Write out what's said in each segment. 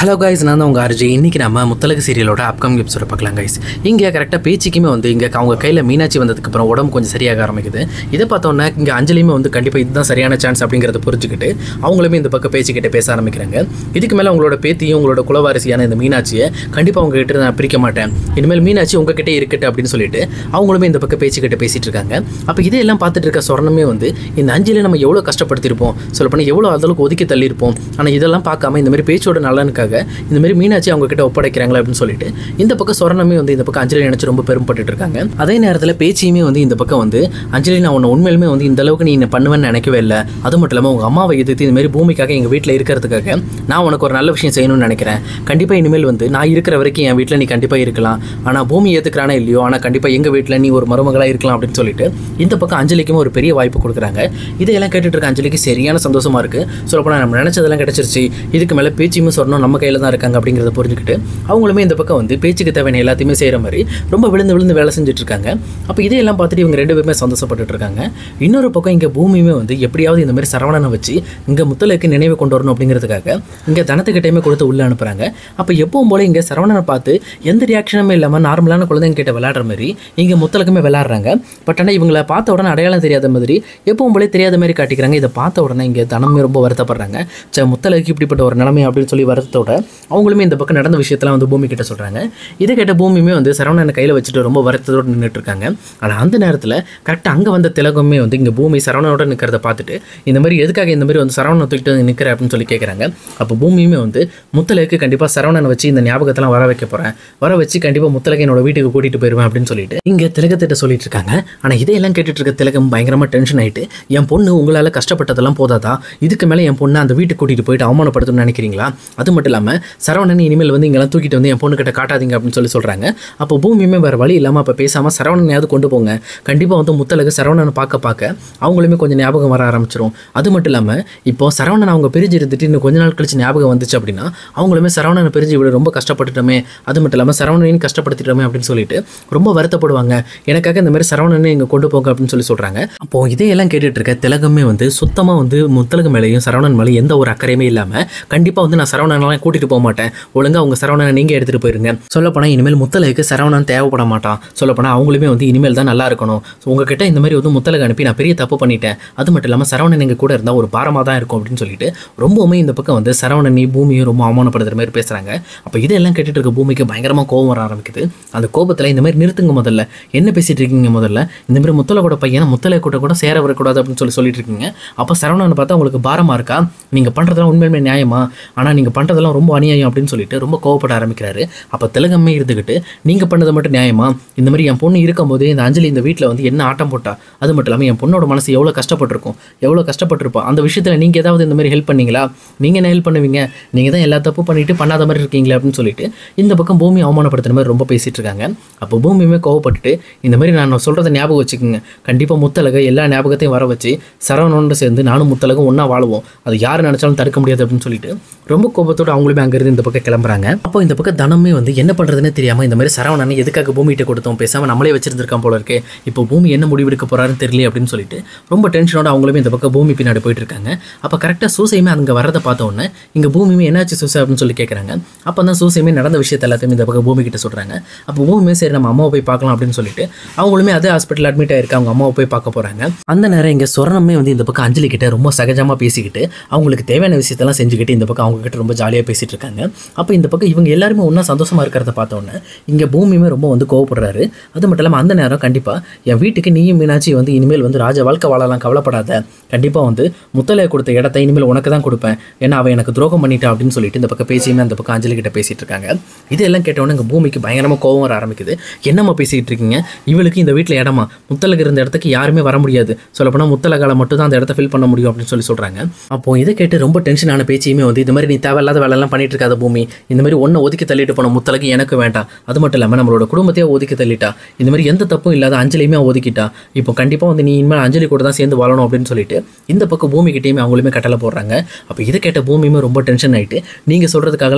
hello guys நான் தான் உங்கள் ஆர்ஜி இன்றைக்கி நம்ம முத்தலகு சீரியலோட அப்கமிங் எபிசோட பார்க்கலாம் கைஸ் இங்கே கரெக்டாக பேச்சுக்குமே வந்து இங்கே அவங்க கையில் மீனாட்சி வந்ததுக்கப்புறம் உடம்பு கொஞ்சம் சரியாக ஆரம்பிக்குது இதை பார்த்தோன்னே இங்கே அஞ்சலியுமே வந்து கண்டிப்பாக இதுதான் சரியான சான்ஸ் அப்படிங்கிறத புரிஞ்சுக்கிட்டு அவங்களுமே இந்த பக்கம் பேச்சுக்கிட்ட பேச ஆரம்பிக்கிறாங்க இதுக்கு மேலே உங்களோட பேத்தியும் உங்களோட குலவாரிசியான இந்த மீனாட்சியை கண்டிப்பாக உங்க கிட்ட நான் பிரிக்க மாட்டேன் இனிமேல் மீனாட்சி உங்ககிட்ட இருக்கட்டும் அப்படின்னு சொல்லிட்டு அவங்களுமே இந்த பக்கம் பேச்சுக்கிட்ட பேசிட்டு இருக்காங்க அப்போ இதையெல்லாம் பார்த்துட்டு இருக்க சொர்ணமே வந்து இந்த அஞ்சலியை நம்ம எவ்வளோ கஷ்டப்படுத்திருப்போம் சொல்லப்போனால் எவ்வளோ அளவுக்கு ஒதுக்கி தள்ளியிருப்போம் ஆனால் இதெல்லாம் பார்க்காம இந்த மாதிரி பேச்சோட நலனுக்காக இந்த மாதிரி மீனாட்சி அவங்க கிட்ட ஒப்படைக்கிறாங்களா அப்படின்னு சொல்லிட்டு இந்த பக்கம் சொரணமே வந்து இந்த பக்கம் அஞ்சலி நினைச்சு ரொம்ப பெருமைப்பட்டு இருக்காங்க அதே நேரத்தில் பேச்சியுமே வந்து இந்த பக்கம் வந்து அஞ்சலி நான் உன்னை உண்மையிலுமே வந்து இந்த அளவுக்கு நீ என்ன பண்ணுவேன்னு நினைக்கவே இல்லை அது மட்டும் இல்லாமல் உங்கள் அம்மாவை எதிர்த்து இந்த மாதிரி பூமிக்காக எங்கள் வீட்டில் இருக்கிறதுக்காக நான் உனக்கு ஒரு நல்ல விஷயம் செய்யணும்னு நினைக்கிறேன் கண்டிப்பாக இனிமேல் வந்து நான் இருக்கிற வரைக்கும் என் வீட்டில் நீ கண்டிப்பாக இருக்கலாம் ஆனால் பூமி ஏற்றுக்கிறானே இல்லையோ ஆனால் கண்டிப்பாக எங்கள் வீட்டில் நீ ஒரு மருமகளாக இருக்கலாம் அப்படின்னு சொல்லிட்டு இந்த பக்கம் அஞ்சலிக்கும் ஒரு பெரிய வாய்ப்பு கொடுக்குறாங்க இதையெல்லாம் கேட்டுட்டு இருக்க அஞ்சலிக்கு சரியான சந்தோஷமா இருக்கு சொல்லப்போனால் நம்ம நினச்சதெல்லாம் கிடைச்சிருச்சு இதுக்கு மேலே பேச்சுமே சொல்லணும் நம்ம கையில் தான் இருக்காங்க அப்படிங்கிறத புரிஞ்சுக்கிட்டு அவங்களுமே இந்த பக்கம் வந்து பேச்சுக்கு தேவையான எல்லாத்தையுமே செய்கிற மாதிரி ரொம்ப விழுந்து விழுந்து வேலை செஞ்சுட்டு இருக்காங்க அப்போ இதையெல்லாம் பார்த்துட்டு இவங்க ரெண்டு பேருமே சந்தோஷப்பட்டுட்டு இருக்காங்க இன்னொரு பக்கம் இங்கே பூமியுமே வந்து எப்படியாவது இந்த மாதிரி சரவணனை வச்சு இங்கே முத்தலுக்கு நினைவு கொண்டு வரணும் அப்படிங்கிறதுக்காக இங்கே தனத்துக்கிட்டையுமே கொடுத்து உள்ளே அனுப்புகிறாங்க அப்போ எப்பவும் போல இங்கே சரவணனை பார்த்து எந்த ரியாக்ஷனுமே இல்லாமல் நார்மலான குழந்தைங்க கிட்ட விளையாடுற மாதிரி இங்கே முத்தலுக்குமே விளையாடுறாங்க பட் ஆனால் இவங்களை பார்த்த உடனே அடையாளம் தெரியாத மாதிரி எப்பவும் போல தெரியாத மாதிரி காட்டிக்கிறாங்க இதை பார்த்த உடனே இங்கே தனமே ரொம்ப வருத்தப்படுறாங்க சே முத்தலுக்கு இப்படிப்பட்ட ஒரு நிலைமை அப்படின்னு சொல்லி வருத்தத்தோட அவங்களுமே இந்த பக்கம் நடந்த விஷயத்தெல்லாம் வந்து பூமி கிட்ட சொல்கிறாங்க இதை கேட்ட பூமியுமே வந்து சரவணனை கையில் வச்சுட்டு ரொம்ப வருத்தத்தோடு நின்றுட்டு இருக்காங்க ஆனால் அந்த நேரத்தில் கரெக்டாக அங்கே வந்த திலகமே வந்து இங்கே பூமி சரவணனோட நிற்கிறத பார்த்துட்டு இந்த மாதிரி எதுக்காக இந்த மாதிரி வந்து சரவணனை தூக்கிட்டு வந்து நிற்கிற அப்படின்னு சொல்லி கேட்குறாங்க அப்போ பூமியுமே வந்து முத்தலுக்கு கண்டிப்பாக சரவணனை வச்சு இந்த ஞாபகத்தெல்லாம் வர வைக்க போகிறேன் வர வச்சு கண்டிப்பாக முத்தலகை என்னோட வீட்டுக்கு கூட்டிகிட்டு போயிடுவேன் அப்படின்னு சொல்லிட்டு இங்கே திலகத்திட்ட சொல்லிட்டு இருக்காங்க ஆனால் இதையெல்லாம் கேட்டுட்டு இருக்க திலகம் பயங்கரமாக டென்ஷன் ஆகிட்டு என் பொண்ணு உங்களால் கஷ்டப்பட்டதெல்லாம் போதாதா இதுக்கு மேலே என் பொண்ணை அந்த வீட்டுக்கு கூட்டிகிட்டு போயிட்டு அவமானப்படுத்தணும்னு நினைக்கிறீங்களா அது மட்டும் இல்லாமல் சரவணன் இனிமேல் வந்து இங்கெல்லாம் தூக்கிட்டு வந்து என் பொண்ணு கிட்ட காட்டாதீங்க அப்படின்னு சொல்லி சொல்கிறாங்க அப்போ பூமியுமே வேறு வழி இல்லாமல் அப்போ பேசாமல் சரவணனையாவது கொண்டு போங்க கண்டிப்பாக வந்து முத்தலகு சரவணனை பார்க்க பார்க்க அவங்களுமே கொஞ்சம் ஞாபகம் வர ஆரம்பிச்சிரும் அது மட்டும் இல்லாமல் இப்போ சரவணன் அவங்க பிரிஞ்சு இருந்துட்டு இன்னும் கொஞ்ச நாள் கழிச்சு ஞாபகம் வந்துச்சு அப்படின்னா அவங்களுமே சரவணனை பிரிஞ்சு இவ்வளோ ரொம்ப கஷ்டப்பட்டுட்டோமே அது மட்டும் இல்லாமல் சரவணனையும் கஷ்டப்படுத்திட்டோமே அப்படின்னு சொல்லிட்டு ரொம்ப வருத்தப்படுவாங்க எனக்காக இந்த மாதிரி சரவணனை இங்கே கொண்டு போங்க அப்படின்னு சொல்லி சொல்கிறாங்க அப்போது இதையெல்லாம் கேட்டுட்டு இருக்க திலகமே வந்து சுத்தமாக வந்து முத்தலகு மேலேயும் சரவணன் மேலேயும் எந்த ஒரு அக்கறையுமே இல்லாமல் கண்டிப்பாக வந்து நான் சரவணனெல்லாம் கூட்டிகிட்டு போக மாட்டேன் ஒழுங்காக உங்கள் சரவணனை நீங்கள் எடுத்துகிட்டு போயிருங்க சொல்லப்போனால் இனிமேல் முத்தலகுக்கு சரவணன் தேவைப்பட மாட்டான் சொல்லப்போனால் அவங்களுமே வந்து இனிமேல் தான் நல்லா இருக்கணும் ஸோ உங்ககிட்ட இந்த மாதிரி வந்து முத்தலகு அனுப்பி நான் பெரிய தப்பு பண்ணிட்டேன் அது மட்டும் இல்லாமல் சரவணன் எங்கள் கூட இருந்தால் ஒரு பாரமாக தான் இருக்கும் அப்படின்னு சொல்லிட்டு ரொம்பவுமே இந்த பக்கம் வந்து சரவணனி பூமியும் ரொம்ப அவமானப்படுத்துற மாதிரி பேசுகிறாங்க அப்போ இதெல்லாம் கேட்டுட்டு இருக்க பூமிக்கு பயங்கரமாக கோவம் வர ஆரம்பிக்குது அந்த கோபத்தில் இந்த மாதிரி நிறுத்துங்க முதல்ல என்ன பேசிட்டு இருக்கீங்க முதல்ல இந்த மாதிரி முத்தலை கூட பையனை முத்தலை கூட கூட சேர வரக்கூடாது அப்படின்னு சொல்லி சொல்லிட்டு இருக்கீங்க அப்போ சரவணனை பார்த்தா உங்களுக்கு பாரமாக இருக்கா நீங்கள் பண்ணுறதெல்லாம் உண்மையுமே நியாயமா ஆனால் நீங்கள் பண்ணுறதெல்லாம் ரொம்ப அநியாயம் அப்படின்னு சொல்லிட்டு ரொம்ப கோவப்பட ஆரம்பிக்கிறாரு அப்போ தெலுங்கம்மே இருந்துக்கிட்டு நீங்கள் பண்ணது மட்டும் நியாயமா இந்த மாதிரி என் பொண்ணு இருக்கும்போதே இந்த அஞ்சலி இந்த வீட்டில் வந்து என்ன ஆட்டம் போட்டா அது மட்டும் இல்லாமல் என் பொண்ணோட மனசு எவ்வளோ கஷ்டப்பட்டிருக்கும் எவ்வளோ கஷ்டப்பட்டிருப்போம் அந்த விஷயத்தில் நீங்கள் ஏதாவது இந்த மாதிரி ஹெல்ப் பண்ணீங்களா நீங்கள் என்ன ஹெல்ப் பண்ணுவீங்க நீங்கள் தான் எல்லா தப்பு பண்ணிட்டு பண்ணாத மாதிரி இருக்கீங்களே அப்படின்னு சொல்லிட்டு இந்த பக்கம் பூமி அவமானப்படுத்துற மாதிரி ரொம்ப பேசிட்டு இருக்காங்க அப்போ பூமியுமே கோவப்பட்டுட்டு இந்த மாதிரி நான் சொல்கிறத ஞாபகம் வச்சுக்கோங்க கண்டிப்பாக முத்தலக எல்லா ஞாபகத்தையும் வர வச்சு சரவணோட சேர்ந்து நானும் முத்தலகம் ஒன்றா வாழுவோம் அது யார் நினச்சாலும் தடுக்க முடியாது அப்படின்னு சொல்லிட்டு ரொம்ப கோபத்தோட அவங்களுமே அங்கேருந்து இந்த பக்கம் கிளம்புறாங்க அப்போ இந்த பக்கம் தனமே வந்து என்ன பண்ணுறதுன்னு தெரியாமல் இந்த மாதிரி சரவணனை எதுக்காக பூமிகிட்ட கொடுத்தோம் பேசாமல் நம்மளே வச்சிருந்திருக்கான் போல இருக்கே இப்போ பூமி என்ன முடிவெடுக்க போறாருன்னு தெரியல அப்படின்னு சொல்லிட்டு ரொம்ப டென்ஷனோட அவங்களுமே இந்த பக்கம் பூமி பின்னாடி போயிட்டு இருக்காங்க அப்போ கரெக்டாக சூசையுமே அங்கே வரதை பார்த்த உடனே இங்கே பூமியுமே என்னாச்சு சூசை அப்படின்னு சொல்லி கேட்குறாங்க அப்போ தான் சூசையுமே நடந்த விஷயத்த எல்லாத்தையுமே இந்த பக்கம் பூமி கிட்ட சொல்கிறாங்க அப்போ பூமியுமே சரி நம்ம அம்மாவை போய் பார்க்கலாம் அப்படின்னு சொல்லிட்டு அவங்களுமே அதே ஹாஸ்பிட்டல் அட்மிட் ஆயிருக்க அவங்க அம்மாவை போய் பார்க்க போகிறாங்க அந்த நேரம் இங்கே சொரணமே வந்து இந்த பக்கம் அஞ்சலி கிட்ட ரொம்ப சகஜமாக பேசிக்கிட்டு அவங்களுக்கு தேவையான விஷயத்தெல்லாம் செஞ்சுக்கிட்டு இந்த பக்கம் அவங்க கிட்ட ரொம்ப ஜாலியாக பேசிட்டு இருக்காங்க அப்போ இந்த பக்கம் இவங்க எல்லாருமே ஒன்றா சந்தோஷமா இருக்கிறத பார்த்த உடனே இங்கே பூமியுமே ரொம்ப வந்து கோவப்படுறாரு அது மட்டும் இல்லாமல் அந்த நேரம் கண்டிப்பாக என் வீட்டுக்கு நீயும் மீனாட்சி வந்து இனிமேல் வந்து ராஜ வாழ்க்கை வாழலாம் கவலைப்படாத கண்டிப்பாக வந்து முத்தலையை கொடுத்த இடத்த இனிமேல் உனக்கு தான் கொடுப்பேன் ஏன்னா அவன் எனக்கு துரோகம் பண்ணிட்டா அப்படின்னு சொல்லிட்டு இந்த பக்கம் பேசியுமே அந்த பக்கம் அஞ்சலி கிட்ட பேசிட்டு இருக்காங்க இதெல்லாம் கேட்டவொடனே இங்கே பூமிக்கு பயங்கரமாக கோவம் வர ஆரம்பிக்குது என்னம்மா பேசிக்கிட்டு இருக்கீங்க இவளுக்கு இந்த வீட்டில் இடமா முத்தலகு இருந்த இடத்துக்கு யாருமே வர முடியாது சொல்லப்போனால் முத்தலகால மட்டும் தான் அந்த இடத்த ஃபில் பண்ண முடியும் அப்படின்னு சொல்லி சொல்கிறாங்க அப்போ இதை கேட்டு ரொம்ப டென்ஷனான பேச்சியுமே வந்து இந்த மாதிரி நீ தேவையில்லாத வேலையெல்லாம் பண்ணிட்டு இருக்காத பூமி இந்த மாதிரி ஒன்றை ஒதுக்கி தள்ளிட்டு போன முத்தலகு எனக்கு வேண்டாம் அது மட்டும் இல்லாமல் நம்மளோட குடும்பத்தையே ஒதுக்கி தள்ளிட்டா இந்த மாதிரி எந்த தப்பும் இல்லாத அஞ்சலியுமே ஒதுக்கிட்டா இப்போ கண்டிப்பாக வந்து நீ இனிமேல் அஞ்சலி கூட தான் சேர்ந்து வாழணும் அப்படின்னு சொல்லிட்டு இந்த பக்கம் பூமி கிட்டேயுமே அவங்களுமே கட்டளை போடுறாங்க அப்போ இதை கேட்ட பூமியுமே ரொம்ப டென்ஷன் ஆயிட்டு நீங்கள் சொல்கிறதுக்காகலாம் என்னால் இந்த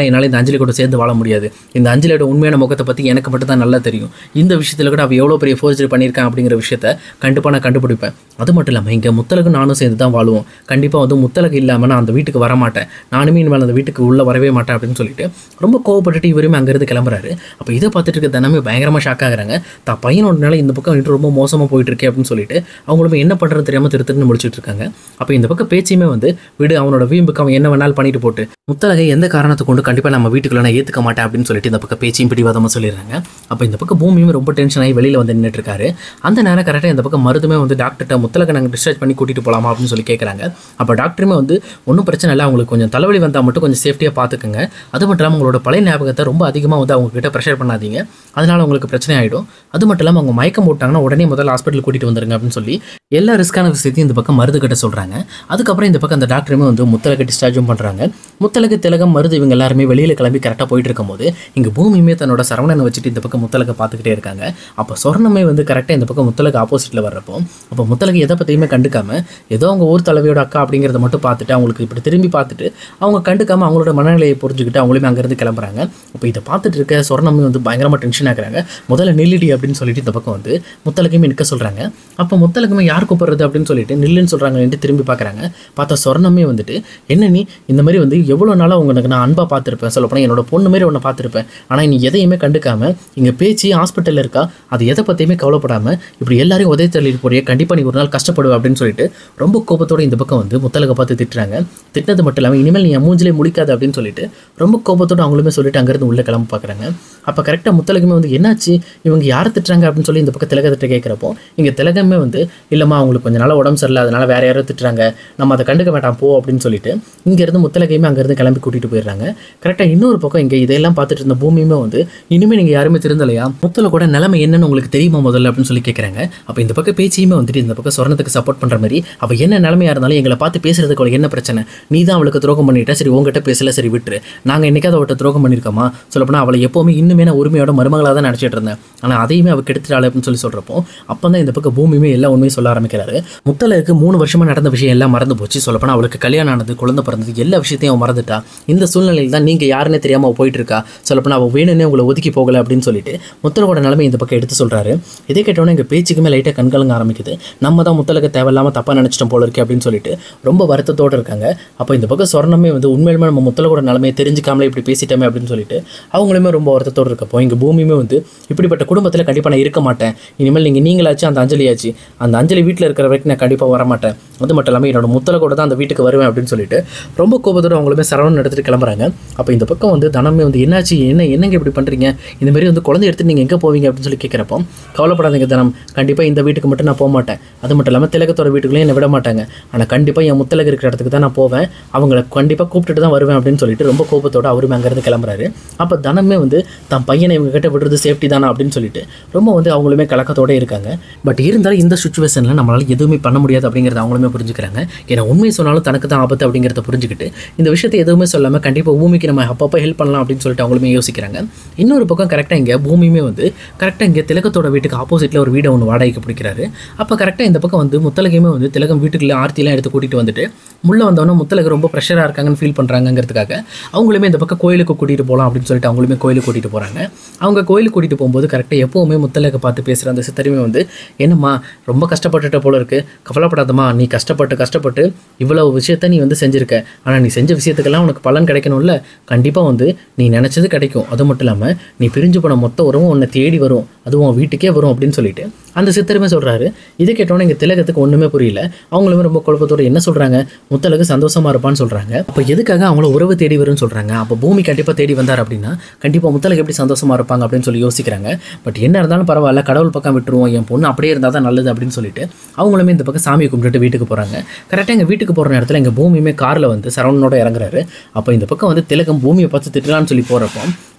அஞ்சலி கூட சேர்ந்து வாழ முடியாது இந்த அஞ்சலியோட உண்மையான முகத்தை பற்றி எனக்கு மட்டும் தான் நல்லா தெரியும் இந்த விஷயத்தில் கூட அவள் எவ்வளோ பெரிய ஃபோர்ஜரி பண்ணியிருக்கான் அப்படிங்கிற விஷயத்த கண்டிப்பாக நான் கண்டுபிடிப்பேன் அது மட்டும் இல்லாமல் இங்கே முத்தலகும் நானும் சேர்ந்து தான் வாழுவோம் கண்டிப்பாக வந்து முத்தலகு இல்லாமல் நான் அந்த வீட்டுக்கு வர மாட்டேன் நானுமே இனிமேல் அந்த வீட்டுக்கு உள்ளே வரவே மாட்டேன் அப்படின்னு சொல்லிட்டு ரொம்ப கோவப்பட்டுட்டு இவருமே அங்கேருந்து கிளம்புறாரு அப்போ இதை பார்த்துட்டு இருக்க தனமே பயங்கரமாக ஷாக் ஆகுறாங்க தான் பையனோட நிலை இந்த பக்கம் வந்துட்டு ரொம்ப மோசமாக போயிட்டு இருக்கே அப்படின்னு சொல்லிட்டு அவங்களுமே என்ன பண்ணுறது தெரியாமல் திரு திருன்னு முடிச்சிட்டு இருக்காங்க அப்போ இந்த பக்கம் பேச்சையுமே வந்து விடு அவனோட வீம்புக்கு அவன் என்ன வேணாலும் பண்ணிட்டு போட்டு முத்தலகை எந்த காரணத்தை கொண்டு கண்டிப்பாக நம்ம வீட்டுக்குள்ள நான் ஏற்றுக்க மாட்டேன் அப்படின்னு சொல்லிட்டு இந்த பக்கம் பேச்சையும் பிடிவாதமாக சொல்லிடுறாங்க அப்போ இந்த பக்கம் பூமியும் ரொம்ப டென்ஷன் ஆகி வெளியில் வந்து நின்றுட்டு இருக்காரு அந்த நேரம் கரெக்டாக இந்த பக்கம் மருதுமே வந்து டாக்டர்கிட்ட முத்தலகை நாங்கள் டிஸ்சார்ஜ் பண்ணி கூட்டிகிட்டு போகலாமா அப்படின்னு சொல்லி கேட்குறாங்க அப்போ டாக்டருமே வந்து ஒன்றும் பிரச்சனை இல்லை அவங்களுக்கு கொஞ்சம் தலைவலி வந்தால் மட்டும் கொஞ்சம் சேஃப்டியாக பார்த்துக்குங்க அது மட்டும் இல்லாமல் உங்களோட பழைய ஞாபகத்தை ரொம்ப அதிகமாக வந்து அவங்க கிட்ட ப்ரெஷர் பண்ணாதீங்க அதனால உங்களுக்கு பிரச்சனை ஆகிடும் அது மட்டும் இல்லாமல் அவங்க மயக்கம் போட்டாங்கன்னா உடனே முதல்ல ஹாஸ்பிட்டல் கூட்டிகிட்டு வந்துருங்க அப்படின்னு சொல்லி எல்லா ரிஸ்க்கான விஷயத்தையும் இந்த பக்கம் மருது கிட்ட சொல்கிறாங்க அதுக்கப்புறம் இந்த பக்கம் அந்த டாக்டருமே வந்து முத்தலகை டிஸ்சார்ஜும் பண்ணுறாங்க முத்தலகு திலகம் மருது இவங்க எல்லாருமே வெளியில் கிளம்பி கரெக்டாக போயிட்டு இருக்கும்போது இங்கே பூமியுமே தன்னோட சரவணனை வச்சுட்டு இந்த பக்கம் முத்தலகை பார்த்துக்கிட்டே இருக்காங்க அப்போ சொர்ணமே வந்து கரெக்டாக இந்த பக்கம் முத்தலகு ஆப்போசிட்டில் வர்றப்போ அப்போ முத்தலகு எதை பற்றியுமே கண்டுக்காம ஏதோ அவங்க ஊர் தலைவியோட அக்கா அப்படிங்கிறத மட்டும் பார்த்துட்டு அவங்களுக்கு இப்படி திரும்பி பார்த்துட்டு அவங்க கண்டுக்காம அவங்களோட மனநிலையை புரிஞ்சுக்கிட்டு அவங்களுமே அங்கேருந்து கிளம்புறாங்க அப்போ இதை பார்த்துட்டு இருக்க சொர்ணமே வந்து பயங்கரமாக டென்ஷன் ஆகுறாங்க முதல்ல நில்லுடி அப்படின்னு சொல்லிட்டு இந்த பக்கம் வந்து முத்தலகையுமே நிற்க சொல்கிறாங்க அப்போ முத்தலகுமே யார் கூப்பிடுறது அப்படின்னு சொல்லிட்டு நில்லுன்னு சொல்கிறாங்கன்ட்டு திரும்பி பார்க்குறாங்க பார்த்தா சொர்ணமே வந்துட்டு என்ன நீ இந்த மாதிரி வந்து எவ்வளோ நாளாக உங்களுக்கு நான் அன்பாக பார்த்துருப்பேன் சொல்லப்போனால் என்னோட பொண்ணு மாதிரி ஒன்று பார்த்துருப்பேன் ஆனால் நீ எதையுமே கண்டுக்காம இங்கே பேச்சு ஹாஸ்பிட்டலில் இருக்கா அது எதை பற்றியுமே கவலைப்படாமல் இப்படி எல்லாரையும் உதவி தள்ளிட்டு போறிய கண்டிப்பாக நீ ஒரு நாள் கஷ்டப்படுவ அப்படின்னு சொல்லிட்டு ரொம்ப கோபத்தோட இந்த பக்கம் வந்து முத்தலகை பார்த்து திட்டுறாங்க திட்டினது மட்டும் இல்லாமல் இனிமேல் நீ என் மூஞ்சிலே முடிக்காது அப்படின்னு சொல்லிட்டு ரொம்ப கோபத்தோட அவங்களுமே சொல்லிட்டு அங்கேருந்து உள்ளே கிளம்ப பார்க்குறாங்க அப்போ கரெக்டாக முத்தலகுமே வந்து என்னாச்சு இவங்க யாரை திட்டுறாங்க அப்படின்னு சொல்லி இந்த பக்கம் திலகத்திட்ட கேட்குறப்போ இங்கே திலகமே வந்து இல்லைம்மா அவங்களுக்கு கொஞ்ச நாள் உடம்பு சரியில்லை அதனால வேற யாரோ திட்டுறாங்க நம்ம அதை கண்டுக்க வேண்டாம் போ அப்படின்னு சொல்லிட்டு இங்கேருந்து முத்தலகையுமே அங்கேருந்து கிளம்பி கூட்டிகிட்டு போயிடுறாங்க கரெக்டாக இன்னொரு பக்கம் இங்கே இதெல்லாம் பார்த்துட்டு இருந்த பூமியுமே வந்து இனிமேல் நீங்கள் யாருமே திருந்தலையா முத்தல கூட நிலைமை என்னன்னு உங்களுக்கு தெரியுமா முதல்ல அப்படின்னு சொல்லி கேட்குறாங்க அப்போ இந்த பக்கம் பேச்சியுமே வந்துட்டு இந்த பக்கம் சொர்ணத்துக்கு சப்போர்ட் பண்ணுற மாதிரி அவள் என்ன நிலைமையாக இருந்தாலும் எங்களை பார்த்து பேசுறதுக்கு அவளுக்கு என்ன பிரச்சனை நீ தான் அவளுக்கு துரோகம் பண்ணிட்ட சரி உங்ககிட்ட பேசல சரி விட்டுரு நாங்கள் என்னைக்காவது அவட்ட துரோகம் பண்ணியிருக்கோமா சொல்லப்போனால் அவளை எப்போவுமே இன்னுமே நான் உரிமையோட மருமகளாக தான் நினச்சிட்டு இருந்தேன் ஆனால் அதையுமே அவள் கெடுத்துட்டாள் அப்படின்னு சொல்லி சொல்கிறப்போ அப்போ தான் இந்த பக்கம் பூமியுமே எல்லா உண்மையும் சொல்ல ஆரம்பிக்கிறாரு முத்தலுக்கு மூணு வருஷமாக நடந்த விஷயம் எல்லாம் மறந்து போச்சு சொல்லப்போனால் அவளுக்கு கல்யாணம் ஆனது குழந்தை பிறந்தது எல்லா விஷயத்தையும் அவன் மறந்துட்டா இந்த சூழ்நிலையில் தான் நீங்கள் யாருன்னே தெரியாமல் அவள் போயிட்டு இருக்கா சொல்லப்போனால் அவள் வேணும்னே உங்களை ஒதுக்கி போகலை அப்படின்னு சொல்லிட்டு முத்தலகோட நிலைமை இந்த பக்கம் எடுத்து சொல்கிறாரு இதை கேட்டோன்னே எங்கள் பேச்சுக்குமே லைட்டாக கண்கலங்க ஆரம்பிக்குது நம்ம தான் முத்தலக தேவையில்லாமல் தப்பாக நினச்சிட்டோம் போல இருக்கே அப்படின்னு சொல்லிட்டு ரொம்ப வருத்தத்தோடு இருக்காங்க அப்போ இந்த பக்கம் சொர்ணமே வந்து உண்மையிலுமே நம்ம முத்தலகோட நிலைமையை தெரிஞ்சுக்காமலே இப்படி பேசிட்டோமே அப்படின்னு சொல்லிட்டு அவங்களுமே ரொம்ப வருத்தத்தோடு இருக்கப்போ எங்கள் பூமியுமே வந்து இப்படிப்பட்ட குடும்பத்தில் கண்டிப்பாக நான் இருக்க மாட்டேன் இனிமேல் நீங்கள் நீங்களாச்சு அந்த அஞ்சலியாச்சு அந்த அஞ்சலி வீட்டில் இருக்கிற வரைக்கும் நான் கண்டிப்பாக வர மாட்டேன் அது மட்டும் இல்லாமல் என்னோட முத்தலை கூட தான் அந்த வீட்டுக்கு வருவேன் அப்படின்னு சொல்லிட்டு ரொம்ப கோபத்தோட அவங்களுமே சரவணன் எடுத்துகிட்டு கிளம்புறாங்க அப்போ இந்த பக்கம் வந்து தனமே வந்து என்னாச்சு என்ன என்னங்க இப்படி பண்ணுறீங்க இந்த மாதிரி வந்து குழந்தை எடுத்து நீங்கள் எங்கே போவீங்க அப்படின்னு சொல்லி கேட்குறப்போ கவலைப்படாதீங்க தனம் கண்டிப்பாக இந்த வீட்டுக்கு மட்டும் நான் போக மாட்டேன் அது மட்டும் இல்லாமல் திலகத்தோட வீட்டுக்குள்ளேயும் என்னை விட மாட்டாங்க ஆனால் கண்டிப்பாக என் முத்தலகு இருக்கிற இடத்துக்கு தான் நான் போவேன் அவங்கள கண்டிப்பாக கூப்பிட்டுட்டு தான் வருவேன் அப்படின்னு சொல்லிட்டு ரொம்ப கோபத்தோட அவருமே அங்கேருந்து கிளம்புறாரு அப்போ தனமே வந்து தன் பையனை இவங்க கிட்ட விடுறது சேஃப்டி தானா அப்படின்னு சொல்லிட்டு ரொம்ப வந்து அவங்களுமே கலக்கத்தோட இருக்காங்க பட் இருந்தாலும் இந்த சுச்சுவேஷனில் நம்மளால எதுவுமே பண்ண முடியாது அப்படிங்கிறத அவங்களுமே புரிஞ்சுக்கிறாங்க ஏன்னா உண்மை சொன்னாலும் தனக்கு தான் ஆபத்து அப்படிங்கிறத புரிஞ்சுக்கிட்டு இந்த விஷயத்தை எதுவுமே சொல்லாமல் கண்டிப்பாக பூமிக்கு நம்ம அப்பப்போ ஹெல்ப் பண்ணலாம் அப்படின்னு சொல்லிட்டு அவங்களுமே யோசிக்கிறாங்க இன்னொரு பக்கம் கரெக்டாக இங்கே பூமியுமே வந்து கரெக்டாக இங்கே திலகத்தோட வீட்டுக்கு ஆப்போசிட்டில் ஒரு வீடை ஒன்று வாடகைக்கு பிடிக்கிறாரு அப்போ கரெக்டாக இந்த பக்கம் வந்து முத்தலகையுமே வந்து திலகம் வீட்டுக்குள்ள ஆர்த்தியெல்லாம் எடுத்து கூட்டிகிட்டு வந்துட்டு முள்ள வந்தவொடனே முத்தலகு ரொம்ப ப்ரெஷராக இருக்காங்கன்னு ஃபீல் பண்ணுறாங்கிறதுக்காக அவங்களுமே இந்த பக்கம் கோயிலுக்கு கூட்டிகிட்டு போகலாம் அப்படின்னு சொல்லிட்டு அவங்களுமே கோயிலுக்கு கூட்டிகிட்டு போகிறாங்க அவங்க கோயிலுக்கு கூட்டிகிட்டு போகும்போது கரெக்டாக எப்போவுமே முத்தலகை பார்த்து பேசுகிற அந்த சித்தருமே வந்து என்னம்மா ரொம்ப கஷ்டப்பட்டுட்ட போல இருக்கு கவலைப்படாதம்மா நீ கஷ்டப்பட்டு கஷ்டப்பட்டு இவ்வளவு விஷயத்த நீ வந்து செஞ்சிருக்க ஆனால் நீ செஞ்ச விஷயத்துக்கெல்லாம் உனக்கு பலன் கிடைக்கணும்ல கண்டிப்பாக வந்து நீ நினச்சது கிடைக்கும் அது மட்டும் இல்லாமல் நீ பிரிஞ்சு போன மொத்த உறவும் உன்னை தேடி வரும் அதுவும் உன் வீட்டுக்கே வரும் அப்படின்னு சொல்லிட்டு அந்த சித்தருமே சொல்கிறாரு இதை கேட்டோன்னே இங்கே திலகத்துக்கு ஒன்றுமே புரியல அவங்களுமே ரொம்ப குழப்பத்தோட என்ன சொல்கிறாங்க முத்தலகு சந்தோஷமா இருப்பான்னு சொல்கிறாங்க அப்போ எதுக்காக அவங்கள உறவு தேடி வரும்னு சொல்கிறாங்க அப்போ பூமி கண்டிப்பாக தேடி வந்தார் அப்படின்னா கண்டிப்பாக முத்தலகு எப்படி சந்தோஷமா இருப்பாங்க அப்படின்னு சொல்லி யோசிக்கிறாங்க பட் என்ன இருந்தாலும் பரவாயில்ல கடவுள் பக்கம் விட்டுருவோம் என் பொண்ணு அப்படியே இருந்தால் தான் நல்லது அப்படின்னு சொல்லிட்டு அவங்களுமே இந்த பக்கம் சாமியை கும்பிட்டுட்டு வீட்டுக்கு போகிறாங்க கரெக்டாக எங்கள் வீட்டுக்கு போகிற நேரத்தில் எங்கள் பூமியுமே காரில் வந்து சரவணனோட இறங்குறாரு அப்போ இந்த பக்கம் வந்து திலகம் பூமியை பார்த்து திட்டலான்னு சொல்லி போகிறப்போ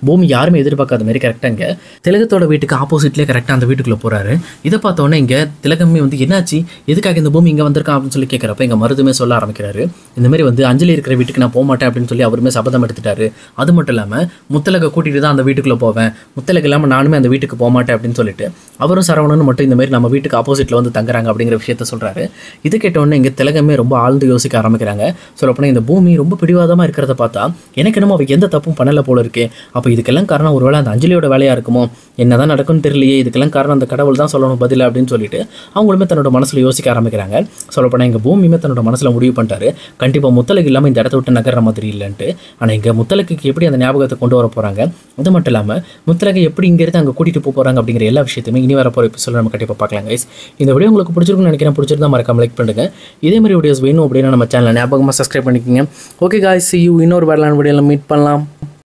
பூமி யாருமே எதிர்பார்க்காத மாதிரி கரெக்டாக இங்கே திலகத்தோட வீட்டுக்கு ஆப்போசிட்லேயே கரெக்டாக அந்த வீட்டுக்குள்ளே போகிறாரு இதை பார்த்தோன்னே இங்கே திலகமே வந்து என்னாச்சு எதுக்காக இந்த பூமி இங்கே வந்திருக்கான் அப்படின்னு சொல்லி கேட்குறப்ப எங்கள் மருதுமே சொல்ல ஆரம்பிக்கிறாரு இந்த மாதிரி வந்து அஞ்சலி இருக்கிற வீட்டுக்கு நான் போக மாட்டேன் அப்படின்னு சொல்லி அவருமே சபதம் எடுத்துட்டாரு அது மட்டும் இல்லாமல் முத்தலகை கூட்டிகிட்டு தான் அந்த வீட்டுக்குள்ளே போவேன் முத்தலகு இல்லாமல் நானுமே அந்த வீட்டுக்கு போக மாட்டேன் அப்படின்னு சொல்லிட்டு அவரும் சரவணனும் மட்டும் இந்த மாதிரி நம்ம வீட்டுக்கு ஆப்போசிட்டில் வந்து தங்குறாங்க அப்படிங்கிற விஷயத்த சொல்கிறாரு இது கேட்டோடனே இங்கே திலகமே ரொம்ப ஆழ்ந்து யோசிக்க ஆரம்பிக்கிறாங்க சொல்லப்போனால் இந்த பூமி ரொம்ப பிடிவாதமாக இருக்கிறத பார்த்தா எனக்கு என்னமோ அவ எந்த தப்பும் பண்ணலை போல இருக்கே அப்போ இதுக்கெல்லாம் காரணம் ஒருவேளை அந்த அஞ்சலியோட வேலையாக இருக்குமோ என்னதான் நடக்கும்னு தெரியலையே இதுக்கெல்லாம் காரணம் அந்த கடவுள் தான் சொல்லணும் பதில் அப்படின்னு சொல்லிட்டு அவங்களுமே தன்னோட மனசில் யோசிக்க ஆரம்பிக்கிறாங்க சொல்லப்போனால் எங்கள் பூமியுமே தன்னோட மனசில் முடிவு பண்ணிட்டாரு கண்டிப்பாக முத்தலகு இல்லாமல் இந்த இடத்த விட்டு நகர்ற மாதிரி இல்லைன்ட்டு ஆனால் இங்கே முத்தலகுக்கு எப்படி அந்த ஞாபகத்தை கொண்டு வர போகிறாங்க அது மட்டும் இல்லாமல் முத்தலகை எப்படி இங்கேருந்து அங்கே கூட்டிகிட்டு போக போகிறாங்க அப்படிங்கிற எல்லா விஷயத்தையுமே இனி வர போகிற எபிசோட நம்ம கண்டிப்பாக பார்க்கலாம் கைஸ் இந்த வீடியோ உங்களுக்கு பிடிச்சிருக்குன்னு நினைக்கிறேன் பிடிச்சிருந்தா மறக்காம லைக் பண்ணுங்க இதே மாதிரி வீடியோஸ் வேணும் அப்படின்னா நம்ம சேனலை ஞாபகமாக சப்ஸ்கிரைப் பண்ணிக்கோங்க ஓகே காய்ஸ் யூ இன்னொரு வரலான வீடியோவில் மீட் பண்ணலாம்